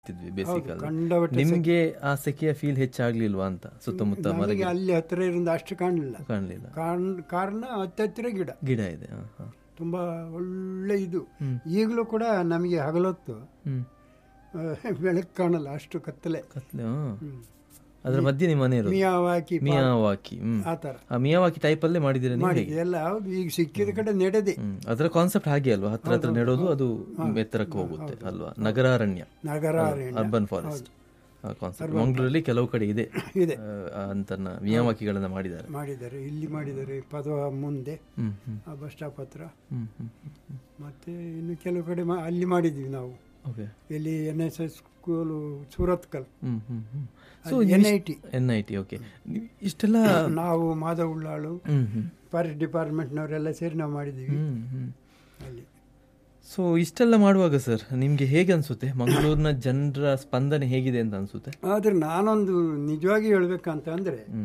ಇದ್ವಿ ಬೇಸಿಕಲ್ ಕಂಡಪಟ್ಟೆ ನಿಮ್ಗೆ ಆ ಸೆಕೆಯ ಫೀಲ್ ಹೆಚ್ಚಾಗ್ಲಿಲ್ವಾ ಅಂತ ಸುತ್ತಮುತ್ತ ಮರ ನಮಗೆ ಅಲ್ಲಿ ಹತ್ತಿರ ಇರಿಂದ ಅಷ್ಟು ಕಾಣಲಿಲ್ಲ ಕಾಣ್ಲಿಲ್ಲ ಕಾರಣ ಕಾರಣ ಹತ್ತಿರ ಗಿಡ ಗಿಡ ಇದೆ ಹ, ಹ. ತುಂಬಾ ಒಳ್ಳೆ ಇದು ಹ್ಮ್. ಈಗಲೂ ಕೂಡ ನಮಗೆ ಹಗಲೊತ್ತು ಹ್ಮ್ ಆ, ಬೆಳಕು ಕಾಣಲ್ಲ ಅಷ್ಟು ಕತ್ತಲೆ ಕತ್ಲೆ ಹ. ಹ್ಮ್. ಅದ್ರ ಮಧ್ಯೆ ನಿಮ್ಮ ಮನೆ ಇರೋದು ಮಿಯಾವಾಕಿ ಪಾ- ಮಿಯಾವಾಕಿ ಹ್ಮ್ ಆ ಥರ ಆ ಮಿಯಾವಾಕಿ ಟೈಪ್ ಅಲ್ಲೇ ಮಾಡಿದಿರ ನೀವು ಮಾಡಿದ್ವಿ ಎಲ್ಲ ಹೌದು ಈಗ ಸಿಕ್ಕಿದ ಕಡೆ ನಡೆದೆ ಹ್ಮ್ ಅದರ ಕಾನ್ಸೆಪ್ಟ್ ಹಾಗೆ ಅಲ್ವಾ ಹತ್ರ ಹತ್ರ ನೆಡೋದು ಅದು ಎತ್ತರಕ್ಕೆ ಹೋಗುತ್ತೆ ಅಲ್ವಾ ನಗರಾರಣ್ಯ ನಗರ ಅರ್ಬನ್ ಫಾರೆಸ್ಟ್ ಕಾನ್ಸೆಪ್ಟ್ ಮಂಗಳೂರಲ್ಲಿ ಕೆಲವು ಕಡೆ ಇದೆ ಇದೆ ಆ, ಅಂತನ್ನ ಮಿಯಾವಾಕಿಗಳನ್ನ ಮಾಡಿದ್ದಾರೆ ಮಾಡಿದ್ದಾರೆ ಇಲ್ಲಿ ಮಾಡಿದ್ದಾರೆ ಪದವ ಮುಂದೆ ಹ್ಮ್ ಹ್ಮ್ ಆ ಬಸ್ ಸ್ಟಾಪ್ ಹತ್ರ ಹ್ಮ್ ಹ್ಮ್ ಹ್ಮ್ ಮತ್ತೆ ಇನ್ನು ಕೆಲವು ಕಡೆ ಮಾ- ಅಲ್ಲಿ ಮಾಡಿದ್ವಿ ನಾವು ಓಕೆ ಇಲ್ಲಿ N S S school Surathkal hmm hmm hmm so N I T N I T okay ಇಷ್ಟೆಲ್ಲ ನಾವು ಮಾಧವ್ ಉಳ್ಳಾಳು ಹ್ಮ್ ಹ್ಮ್ ಫಾರೆಸ್ಟ್ ಡಿಪಾರ್ಟ್ಮೆಂಟ್ನವರೆಲ್ಲ ಸೇರಿ ನಾವು ಮಾಡಿದ್ದೀವಿ ಹ್ಮ್ ಹ್ಮ್ ಅಲ್ಲಿ ಸೊ ಇಷ್ಟೆಲ್ಲ ಮಾಡುವಾಗ ಸರ್ ನಿಮ್ಗೆ ಹೇಗೆ ಅನ್ಸುತ್ತೆ ಮಂಗಳೂರಿನ ಜನರ ಸ್ಪಂದನೆ ಹೇಗಿದೆ ಅಂತ ಅನ್ಸುತ್ತೆ ಆದರೆ ನಾನೊಂದು ನಿಜವಾಗಿ ಹೇಳ್ಬೇಕಂತ ಅಂದರೆ ಹ್ಮ್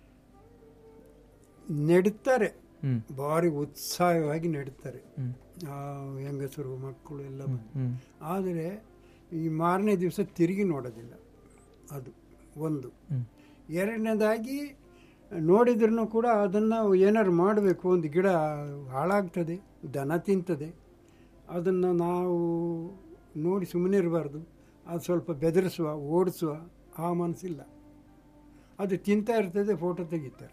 ನೆಡುತ್ತಾರೆ ಹ್ಮ್ ಭಾರಿ ಉತ್ಸಾಹವಾಗಿ ನೆಡುತ್ತಾರೆ ಹ್ಮ್ ಆ ಹೆಂಗಸರು ಮಕ್ಕಳು ಎಲ್ಲ ಬಂದು ಹ್ಮ್ ಆದರೆ ಈ ಮಾರನೇ ದಿವಸ ತಿರುಗಿ ನೋಡೋದಿಲ್ಲ ಅದು ಒಂದು ಹ್ಮ್ ಎರಡನೇದಾಗಿ ನೋಡಿದ್ರೂ ಕೂಡ ಅದನ್ನು ಏನಾದ್ರು ಮಾಡಬೇಕು ಒಂದು ಗಿಡ ಹಾಳಾಗ್ತದೆ ದನ ತಿಂತದೆ ಅದನ್ನು ನಾವು ನೋಡಿ ಸುಮ್ಮನೆ ಇರಬಾರ್ದು ಅದು ಸ್ವಲ್ಪ ಬೆದರಿಸುವ ಓಡಿಸುವ ಆ ಮನಸ್ಸಿಲ್ಲ ಅದು ತಿಂತಾ ಇರ್ತದೆ ಫೋಟೋ ತೆಗಿತಾರೆ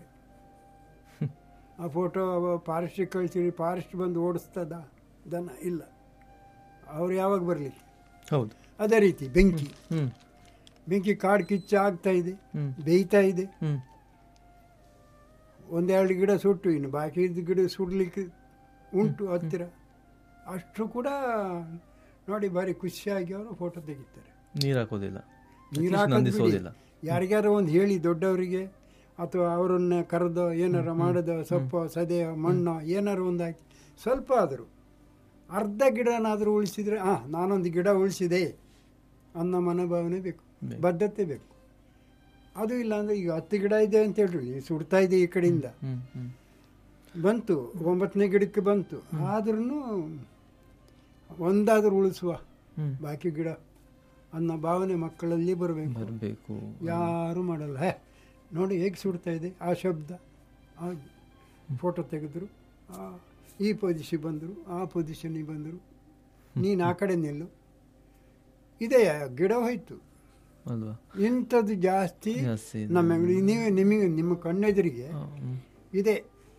ಆ ಫೋಟೋ ಫಾರೆಸ್ಟಿಗೆ ಕಳಿಸಿರಿ ಫಾರೆಸ್ಟ್ ಬಂದು ಓಡಿಸ್ತದ ದನ ಇಲ್ಲ ಅವ್ರು ಯಾವಾಗ ಬರಲಿ ಹೌದು ಅದೇ ರೀತಿ ಬೆಂಕಿ ಹ್ಮ್ ಬೆಂಕಿ ಕಾಡು ಕಿಚ್ಚ ಆಗ್ತಾ ಇದೆ ಹ್ಮ್ ಬೇಯ್ತಾ ಇದೆ ಹ್ಮ್ ಒಂದೆರಡು ಗಿಡ ಸುಟ್ಟು ಇನ್ನು ಬಾಕಿ ಇದ್ದ ಗಿಡ ಸುಡಲಿಕ್ಕೆ ಉಂಟು ಹತ್ತಿರ ಅಷ್ಟು ಕೂಡ ನೋಡಿ ಭಾರಿ ಖುಷಿಯಾಗಿ ಅವರು ಫೋಟೋ ತೆಗಿತಾರೆ ನೀರ್ ಹಾಕೋದಿಲ್ಲ ನೀರು At least ನಂದಿಸೋದಿಲ್ಲ ಯಾರಿಗಾರು ಒಂದು ಹೇಳಿ ದೊಡ್ಡವರಿಗೆ ಅಥವಾ ಅವರನ್ನ ಕರೆದು ಏನಾರ ಮಾಡೋದು ಸೊಪ್ಪು ಸದೆ ಮಣ್ಣು ಏನಾರು ಒಂದು ಹಾಕಿ ಸ್ವಲ್ಪ ಆದರೂ ಅರ್ಧ ಗಿಡನಾದರೂ ಉಳಿಸಿದ್ರೆ ಹಾಂ ನಾನೊಂದು ಗಿಡ ಉಳಿಸಿದೆ ಅನ್ನೋ ಮನೋಭಾವನೆ ಬೇಕು ಬೇಕು. ಬದ್ಧತೆ ಬೇಕು ಅದು ಇಲ್ಲ ಅಂದರೆ ಈಗ ಹತ್ತು ಗಿಡ ಇದೆ ಅಂತ ಹೇಳ್ರಿ ಸುಡ್ತಾ ಇದೆ ಈ ಕಡೆಯಿಂದ ಹ್ಮ್ ಹ್ಮ್ ಬಂತು ಒಂಬತ್ತನೇ ಗಿಡಕ್ಕೆ ಬಂತು ಆದ್ರೂ ಒಂದಾದರೂ ಉಳಿಸುವ ಹ್ಮ್ ಬಾಕಿ ಗಿಡ ಅನ್ನೋ ಭಾವನೆ ಮಕ್ಕಳಲ್ಲಿ ಬರಬೇಕು ಬರ್ಬೇಕು ಯಾರು ಮಾಡಲ್ಲ ಹೇ ನೋಡಿ ಹೇಗೆ ಸುಡ್ತಾ ಇದೆ ಆ ಶಬ್ದ ಆ ಫೋಟೋ ತೆಗೆದ್ರು ಆ ಈ ಪೊಸಿಷನ್ ಬಂದರು ಆ ಪೊಸಿಷನಿಗೆ ಬಂದರು ನೀನು ಆ ಕಡೆ ನಿಲ್ಲು ಇದೆ ಗಿಡ ಹೋಯ್ತು ಅಲ್ವಾ ಇಂಥದ್ದು ಜಾಸ್ತಿ ಜಾಸ್ತಿ ಇದೆ. ನಮ್ಮ ನೀವೇ ನಿಮಗೆ ನಿಮ್ಮ ಕಣ್ಣೆದುರಿಗೆ ಆ, ಹ್ಮ್. ಇದೆ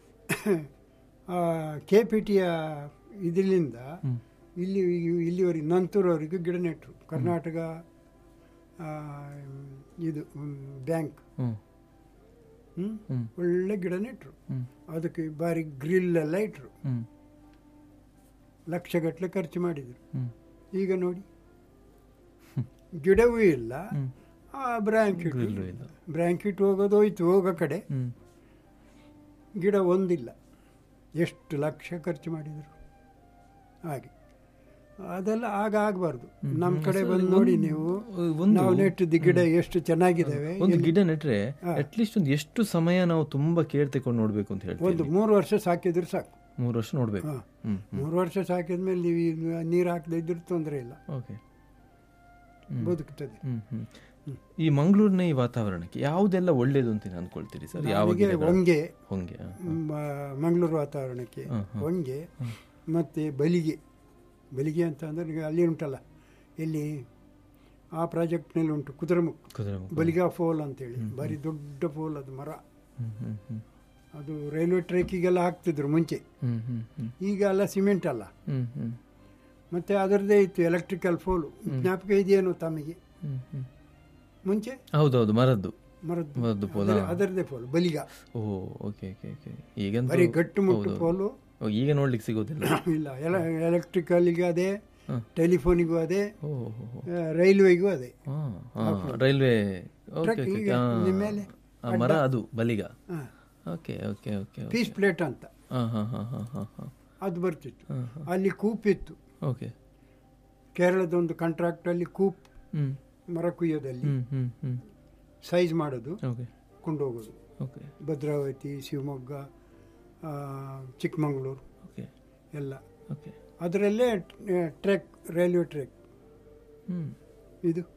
ಕೆ ಪಿ ಟಿಯ ಇದರಿಂದ ಹ್ಮ್. ಇಲ್ಲಿ ಇಲ್ಲಿವರೆಗೆ ನಂತೂರವರೆಗೂ ಗಿಡ ನೆಟ್ಟರು ಕರ್ನಾಟಕ ಆ, ಇದು ಬ್ಯಾಂಕ್ ಹ್ಮ್ ಹ್ಮ್? ಹ್ಮ್ ಒಳ್ಳೆ ಗಿಡ ನೆಟ್ಟರು ಹ್ಮ್ ಅದಕ್ಕೆ ಬಾರಿ ಗ್ರಿಲ್ ಎಲ್ಲ ಇಟ್ಟರು ಹ್ಮ್ ಲಕ್ಷಗಟ್ಟಲೆ ಖರ್ಚು ಮಾಡಿದರು ಹ್ಮ್ ಈಗ ನೋಡಿ ಗಿಡವೂ ಇಲ್ಲ ಹ್ಮ್ ಆ ಬ್ರ್ಯಾಂಕಿಟ್ ಗ್ರಿಲ್ಲು ಇಲ್ಲ. ಬ್ರ್ಯಾಂಕಿಟ್ ಹೋಗೋದು ಹೋಯ್ತು ಹೋಗೋ ಕಡೆ ಹ್ಮ್ ಗಿಡ ಒಂದಿಲ್ಲ ಎಷ್ಟು ಲಕ್ಷ ಖರ್ಚು ಮಾಡಿದರು ಹಾಗೆ ಅದೆಲ್ಲ ಆಗ ಆಗಬಾರ್ದು ನಮ್ಮ ಕಡೆ ಬಂದು ನೋಡಿ ನೀವು ಒಂದು ನಾವು ನೆಟ್ಟಿದ್ದ ಗಿಡ ಎಷ್ಟು ಚೆನ್ನಾಗಿದ್ದಾವೆ ಒಂದು ಗಿಡ ನೆಟ್ರೆ ಅಟ್ಲೀಸ್ಟ್ ಒಂದು ಎಷ್ಟು ಸಮಯ ನಾವು ತುಂಬಾ ಕೇರ್ ತಗೊಂಡು ನೋಡ್ಬೇಕು ಅಂತ ಹೇಳ್ತೀವಿ ಒಂದು ಮೂರು ವರ್ಷ ಸಾಕಿದ್ರೆ ಸಾಕು ಮೂರು ವರ್ಷ ನೋಡ್ಬೇಕು ಹಾ. ಹ್ಮ್ ಮೂರು ವರ್ಷ ಸಾಕಿದ್ಮೇಲೆ ನೀವು ನೀರು ಹಾಕದೇ ಇದ್ರೂ ತೊಂದರೆ ಇಲ್ಲ ಓಕೆ ಬದುಕ್ತದೆ ಹ್ಮ್ ಹ್ಮ್ ಈ ಮಂಗಳೂರಿನ ಈ ವಾತಾವರಣಕ್ಕೆ ಯಾವುದೆಲ್ಲ ಒಳ್ಳೇದು ಅಂತ ನೀವು ಅನ್ಕೊಳ್ತೀರಿ ಸರ್ ಯಾವ ನಮಗೆ ಗಿಡಗಳು? ಹೊಂಗೆ ಹೊಂಗೆ ಆ, ಮ- ಮಂಗಳೂರು ವಾತಾವರಣಕ್ಕೆ ಹಾ, ಹಾ. ಹೊಂಗೆ ಮತ್ತು ಬಲಿಗೆ ಬಲಿಗೆ ಅಂತ ಅಂದರೆ ಈಗ ಅಲ್ಲಿ ಉಂಟಲ್ಲ ಇಲ್ಲಿ ಆ ಪ್ರಾಜೆಕ್ಟ್ನಲ್ಲಿ ಉಂಟು ಕುದುರೆಮುಖ ಕುದುರೆಮುಖ ಬಲಿಗಾ ಫೋಲ್ ಅಂತೇಳಿ ಭಾರಿ ದೊಡ್ಡ ಫೋಲ್ ಅದು ಮರ ಹ್ಮ್ ಹ್ಮ್ ಹ್ಮ್ ಅದು ರೈಲ್ವೆ ಟ್ರ್ಯಾಕಿಗೆಲ್ಲ ಹಾಕ್ತಿದ್ರು ಮುಂಚೆ ಹ್ಮ್ ಹ್ಮ್ ಹ್ಮ್ ಈಗ ಎಲ್ಲ ಸಿಮೆಂಟ್ ಅಲ್ಲ ಹ್ಮ್ ಹ್ಮ್ ಮತ್ತು ಅದರದ್ದೇ ಇತ್ತು ಎಲೆಕ್ಟ್ರಿಕಲ್ ಫೋಲು ಜ್ಞಾಪಕ ಇದೆಯೇನೋ ತಮಗೆ ಹ್ಮ್ ಹ್ಮ್ ಮುಂಚೆ ಹೌದೌದು ಮರದ್ದು ಮರದ್ದು ಮರದ್ದು ಪೋಲ ಅದರ- ಅದರದ್ದೇ ಫೋಲು ಬಲಿಗ ಓ ಓಕೆ ಓಕೆ ಓಕೆ ಈಗಂತೂ ಬರೀ ಗಟ್ಟು ಮುಟ್ಟು ಹೌದು. ಫೋಲು ಓ, ಈಗ ನೋಡ್ಲಿಕ್ಕೆ ಸಿಗೋದಿಲ್ಲ ಇಲ್ಲ ಎಲ ಎಲೆಕ್ಟ್ರಿಕಲ್ಗೆ ಅದೇ ಹ. ಟೆಲಿಫೋನಿಗೂ ಅದೇ ಓ ಹೋ, ಹೋ. ಆ, ರೈಲ್ವೆಗೂ ಅದೇ ಹಾ, ಹಾ, ರೈಲ್ವೆ ಓಕೆ ಟ್ರಕ್ ಓಕೆ ಈಗ ನಿಮ್ಮ ಮೇಲೆ ಆ ಮರ ಅದು ಬಲಿಗ ಹಾಂ okay okay okay piece plate ಅಂತ ಹಾ ಹಾ ಹಾ ಹಾ ಹಾ ಹಾ ಅದು ಬರ್ತಿತ್ತು ಹಾ ಹಾ ಅಲ್ಲಿ ಕೂಪ್ ಇತ್ತು ಓಕೆ ಕೇರಳದ ಒಂದು ಕಾಂಟ್ರಾಕ್ಟಲ್ಲಿ ಕೂಪ್ ಹ್ಮ್ ಮರ ಕುಯ್ಯೋದಲ್ಲಿ ಹ್ಮ್ ಹ್ಮ್ ಹ್ಮ್ ಸೈಜ್ ಮಾಡೋದು ಓಕೆ ಕೊಂಡೋಗೋದು ಓಕೆ ಭದ್ರಾವತಿ ಶಿವಮೊಗ್ಗ ಆ, ಚಿಕ್ಕಮಗಳೂರು ಓಕೆ ಎಲ್ಲ ಓಕೆ ಅದರಲ್ಲೇ ಟ್ರೆಕ್ ರೈಲ್ವೆ ಟ್ರ್ಯಾಕ್ ಹ್ಮ್ ಇದು